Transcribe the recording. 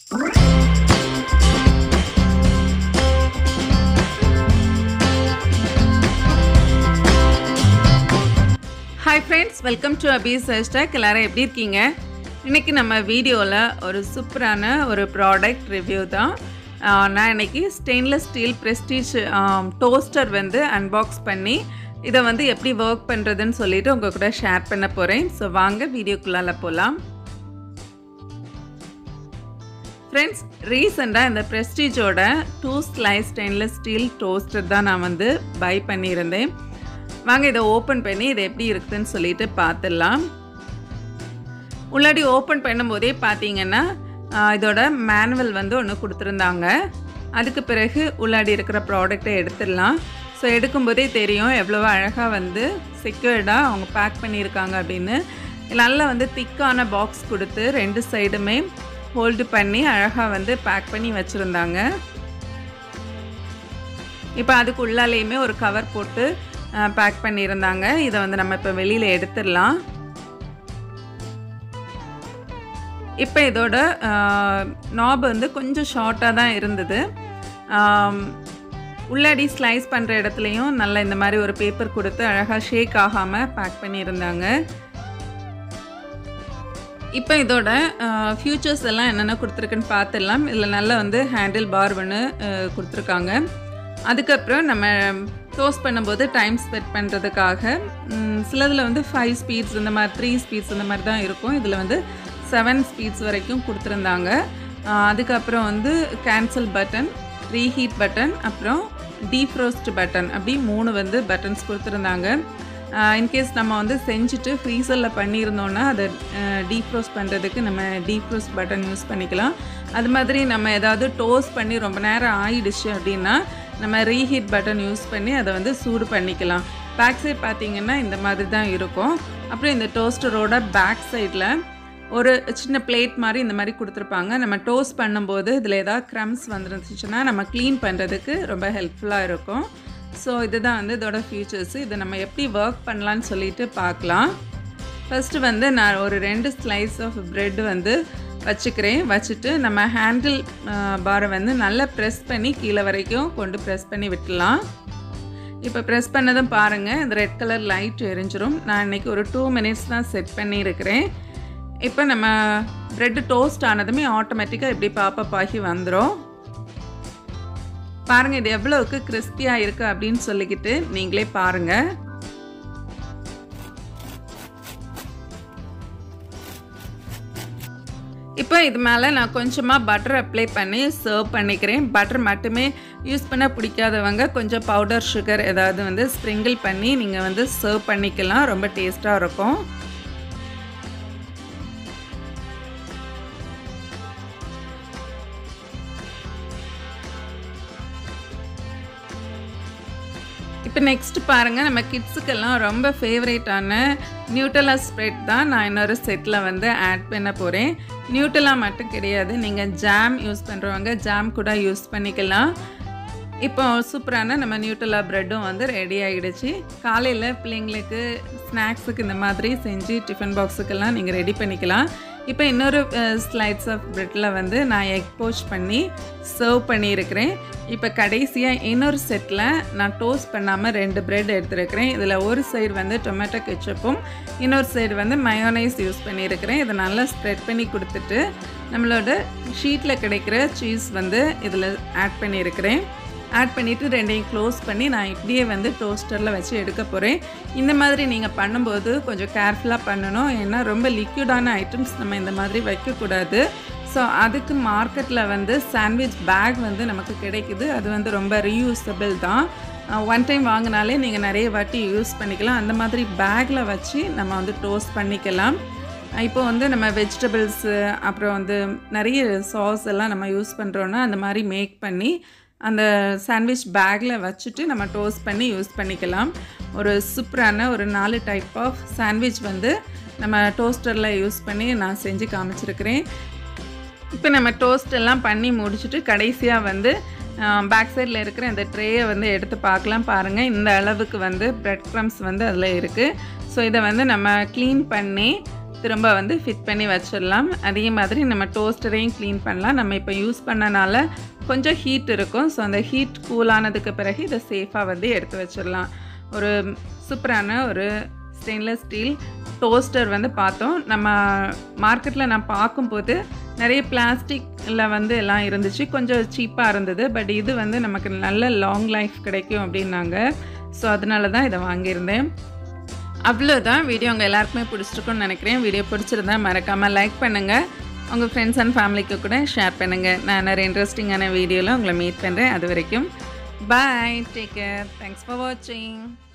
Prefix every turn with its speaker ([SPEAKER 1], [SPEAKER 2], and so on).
[SPEAKER 1] hi friends welcome to அபீஸ் hashtag எல்லாரும் எப்படி இருக்கீங்க இன்றைக்கி நம்ம வீடியோவில் ஒரு சூப்பரான ஒரு ப்ராடக்ட் ரிவ்யூ தான் ஆஹ் நான் இன்னைக்கு ஸ்டெயின்லெஸ் ஸ்டீல் ப்ரெஸ்டீஜ் டோஸ்டர் வந்து அன்பாக்ஸ் பண்ணி இதை வந்து எப்படி ஒர்க் பண்ணுறதுன்னு சொல்லிட்டு உங்கள் கூட ஷேர் பண்ண போகிறேன் ஸோ வாங்க வீடியோக்குள்ளால போகலாம் ஃப்ரெண்ட்ஸ் ரீசெண்டாக இந்த ப்ரெஸ்டீஜோட two slice stainless steel toaster தான் நான் வந்து பை பண்ணியிருந்தேன் வாங்க இதை ஓப்பன் பண்ணி இது எப்படி இருக்குதுன்னு சொல்லிட்டு பார்த்துடலாம் உள்ளாடி ஓப்பன் பண்ணும்போதே பார்த்தீங்கன்னா ஆஹ், இதோட மேனுவல் வந்து ஒன்று கொடுத்துருந்தாங்க அதுக்கு பிறகு உள்ளாடி இருக்கிற ப்ராடக்டை எடுத்துடலாம் ஸோ எடுக்கும்போதே தெரியும் எவ்வளோ அழகாக வந்து செக்யூர்டாக அவங்க பேக் பண்ணியிருக்காங்க அப்படின்னு நல்லா வந்து திக்கான பாக்ஸ் கொடுத்து ரெண்டு சைடுமே ஹோல்டு பண்ணி அழகாக வந்து பேக் பண்ணி வச்சுருந்தாங்க இப்போ அதுக்கு உள்ளாலேயுமே ஒரு கவர் போட்டு பேக் பண்ணியிருந்தாங்க இதை வந்து நம்ம இப்போ வெளியில் எடுத்துடலாம் இப்போ இதோட நாப் வந்து கொஞ்சம் ஷார்ட்டாக தான் இருந்தது ஆம், உள்ளாடி ஸ்லைஸ் பண்ணுற இடத்துலையும் நல்லா இந்த மாதிரி ஒரு பேப்பர் கொடுத்து அழகாக ஷேக் ஆகாமல் பேக் பண்ணியிருந்தாங்க இப்போ இதோட ஃபியூச்சர்ஸ் எல்லாம் என்னென்ன கொடுத்துருக்குன்னு பார்த்துடலாம் இதில் நல்லா வந்து ஹேண்டில் பார் ஒன்று கொடுத்துருக்காங்க அதுக்கப்புறம் நம்ம டோஸ்ட் பண்ணும்போது டைம் ஸ்பெண்ட் பண்ணுறதுக்காக சிலதில் வந்து ஃபைவ் ஸ்பீட்ஸ் இந்த மாதிரி த்ரீ ஸ்பீட்ஸ் இந்த மாதிரி தான் இருக்கும் இதில் வந்து செவன் ஸ்பீட்ஸ் வரைக்கும் கொடுத்துருந்தாங்க ஆஹ் அதுக்கப்புறம் வந்து கேன்சல் பட்டன் ரீஹீட் பட்டன் அப்புறம் டீஃப்ரோஸ்ட் பட்டன் அப்படி மூணு வந்து பட்டன்ஸ் கொடுத்துருந்தாங்க இன்கேஸ் நம்ம வந்து செஞ்சுட்டு ஃப்ரீசரில் பண்ணியிருந்தோன்னா அதை டீஃப்ரோஸ்ட் பண்ணுறதுக்கு நம்ம டீஃப்ரோஸ்ட் பட்டன் யூஸ் பண்ணிக்கலாம் அது மாதிரி நம்ம ஏதாவது டோஸ்ட் பண்ணி ரொம்ப நேரம் ஆயிடுச்சு அப்படின்னா நம்ம ரீஹீட் பட்டன் யூஸ் பண்ணி அதை வந்து சூடு பண்ணிக்கலாம் பேக் சைட் பார்த்தீங்கன்னா இந்த மாதிரி தான் இருக்கும் அப்புறம் இந்த டோஸ்டரோட பேக் சைடில் ஒரு சின்ன பிளேட் மாதிரி இந்த மாதிரி கொடுத்துருப்பாங்க நம்ம டோஸ்ட் பண்ணும்போது இதில் ஏதாவது க்ரம்ஸ் வந்துருந்துச்சுன்னா நம்ம க்ளீன் பண்ணுறதுக்கு ரொம்ப ஹெல்ப்ஃபுல்லாக இருக்கும் ஸோ இதுதான் வந்து இதோட ஃபியூச்சர்ஸ் இதை நம்ம எப்படி ஒர்க் பண்ணலான்னு சொல்லிட்டு பார்க்கலாம் ஃபஸ்ட்டு வந்து நான் ஒரு ரெண்டு ஸ்லைஸ் ஆஃப் ப்ரெட் வந்து வச்சுக்கிறேன் வச்சுட்டு நம்ம ஹேண்டில் பாரை வந்து நல்லா ப்ரெஸ் பண்ணி கீழே வரைக்கும் கொண்டு ப்ரெஸ் பண்ணி விட்டுலாம் இப்போ ப்ரெஸ் பண்ணதும் பாருங்கள் இந்த ரெட் கலர் லைட் எரிஞ்சிரும் நான் இன்றைக்கி ஒரு டூ மினிட்ஸ் தான் செட் பண்ணியிருக்கிறேன் இப்போ நம்ம ப்ரெட்டு டோஸ்ட் ஆனதுமே ஆட்டோமேட்டிக்காக இப்படி பாப்பப் ஆகி வந்துடும் பாருங்கள் இது எவ்வளோவுக்கு கிறிஸ்பியாக இருக்குது அப்படின்னு சொல்லிக்கிட்டு நீங்களே பாருங்கள் இப்போ இது மேலே நான் கொஞ்சமாக பட்டர் அப்ளை பண்ணி சர்வ் பண்ணிக்கிறேன் பட்டர் மட்டுமே யூஸ் பண்ண பிடிக்காதவங்க கொஞ்சம் பவுடர் சுகர் ஏதாவது வந்து ஸ்ப்ரிங்கிள் பண்ணி நீங்கள் வந்து சர்வ் பண்ணிக்கலாம் ரொம்ப டேஸ்ட்டாக இருக்கும் இப்போ நெக்ஸ்ட் பாருங்கள் நம்ம கிட்ஸுக்கெல்லாம் ரொம்ப ஃபேவரேட்டான நியூட்டலா ஸ்ப்ரெட் தான் நான் இன்னொரு செட்டில் வந்து ஆட் பண்ண போகிறேன் நியூட்டலா மட்டும் கிடையாது நீங்கள் ஜாம் யூஸ் பண்ணுறவங்க ஜாம் கூட யூஸ் பண்ணிக்கலாம் இப்போ சூப்பரான நம்ம நியூட்டலா ப்ரெட்டும் வந்து ரெடி ஆகிடுச்சு காலையில் பிள்ளைங்களுக்கு ஸ்நாக்ஸுக்கு இந்த மாதிரி செஞ்சு டிஃபன் பாக்ஸுக்கெல்லாம் நீங்கள் ரெடி பண்ணிக்கலாம் இப்போ இன்னொரு ஸ்லைட்ஸ் ஆஃப் ப்ரெட்டில் வந்து நான் எக் போஸ்ட் பண்ணி சர்வ் பண்ணியிருக்கிறேன் இப்போ கடைசியாக இன்னொரு செட்டில் நான் டோஸ்ட் பண்ணாமல் ரெண்டு பிரெட் எடுத்துருக்கிறேன் இதில் ஒரு சைடு வந்து டொமேட்டோ கெச்சப்பும் இன்னொரு சைடு வந்து மயோனைஸ் யூஸ் பண்ணியிருக்கிறேன் இதை நல்லா ஸ்ப்ரெட் பண்ணி கொடுத்துட்டு நம்மளோட ஷீட்டில் கிடைக்கிற சீஸ் வந்து இதில் ஆட் பண்ணியிருக்கிறேன் ஆட் பண்ணிவிட்டு ரெண்டையும் க்ளோஸ் பண்ணி நான் இப்படியே வந்து டோஸ்டரில் வச்சு எடுக்க போகிறேன் இந்த மாதிரி நீங்கள் பண்ணும்போது கொஞ்சம் கேர்ஃபுல்லாக பண்ணணும் ஏன்னா ரொம்ப லிக்யூடான ஐட்டம்ஸ் நம்ம இந்த மாதிரி வைக்கக்கூடாது ஸோ அதுக்கு மார்க்கெட்டில் வந்து சாண்ட்விச் பேக் வந்து நமக்கு கிடைக்குது அது வந்து ரொம்ப ரீயூசபிள் தான் ஒன் டைம் வாங்கினாலே நீங்கள் நிறைய வாட்டி யூஸ் பண்ணிக்கலாம் அந்த மாதிரி பேக்கில் வச்சு நம்ம வந்து டோஸ்ட் பண்ணிக்கலாம் இப்போ வந்து நம்ம வெஜிடபிள்ஸு அப்புறம் வந்து நிறைய சாஸ் எல்லாம் நம்ம யூஸ் பண்ணுறோன்னா அந்த மாதிரி மேக் பண்ணி அந்த சாண்ட்விச் பேக்கில் வச்சுட்டு நம்ம டோஸ்ட் பண்ணி யூஸ் பண்ணிக்கலாம் ஒரு சூப்பரான ஒரு நாலு டைப் ஆஃப் சாண்ட்விச் வந்து நம்ம டோஸ்டரில் யூஸ் பண்ணி நான் செஞ்சு காமிச்சிருக்கிறேன் இப்போ நம்ம டோஸ்ட் எல்லாம் பண்ணி முடிச்சுட்டு கடைசியாக வந்து பேக் சைடில் இருக்கிற இந்த ட்ரேயை வந்து எடுத்து பார்க்கலாம் பாருங்கள் இந்த அளவுக்கு வந்து ப்ரெட் க்ரம்ஸ் வந்து அதில் இருக்குது ஸோ இதை வந்து நம்ம க்ளீன் பண்ணி திரும்ப வந்து ஃபிட் பண்ணி வச்சிடலாம் அதே மாதிரி நம்ம டோஸ்டரையும் க்ளீன் பண்ணலாம் நம்ம இப்போ யூஸ் பண்ணனால கொஞ்சம் ஹீட் இருக்கும் ஸோ அந்த ஹீட் கூல் ஆனதுக்கு பிறகு இதை சேஃபாக வந்து எடுத்து வச்சிடலாம் ஒரு சூப்பரான ஒரு ஸ்டெயின்லெஸ் ஸ்டீல் டோஸ்டர் வந்து பார்த்தோம் நம்ம மார்க்கெட்டில் நான் பார்க்கும்போது நிறைய பிளாஸ்டிக்கில் வந்து எல்லாம் இருந்துச்சு கொஞ்சம் சீப்பாக இருந்தது பட் இது வந்து நமக்கு நல்ல லாங் லைஃப் கிடைக்கும் அப்படின்னாங்க ஸோ அதனால தான் இதை வாங்கியிருந்தேன் அவ்வளோதான் வீடியோ உங்கள் எல்லாருக்குமே பிடிச்சிருக்குன்னு நினைக்கிறேன் வீடியோ பிடிச்சிருந்தா மறக்காமல் லைக் பண்ணுங்கள் உங்கள் ஃப்ரெண்ட்ஸ் அண்ட் ஃபேமிலிக்கு கூட ஷேர் பண்ணுங்கள் நான் நிறைய இன்ட்ரெஸ்டிங்கான வீடியோவில் உங்களை மீட் பண்ணுறேன் அது வரைக்கும் bye take care thanks for வாட்சிங்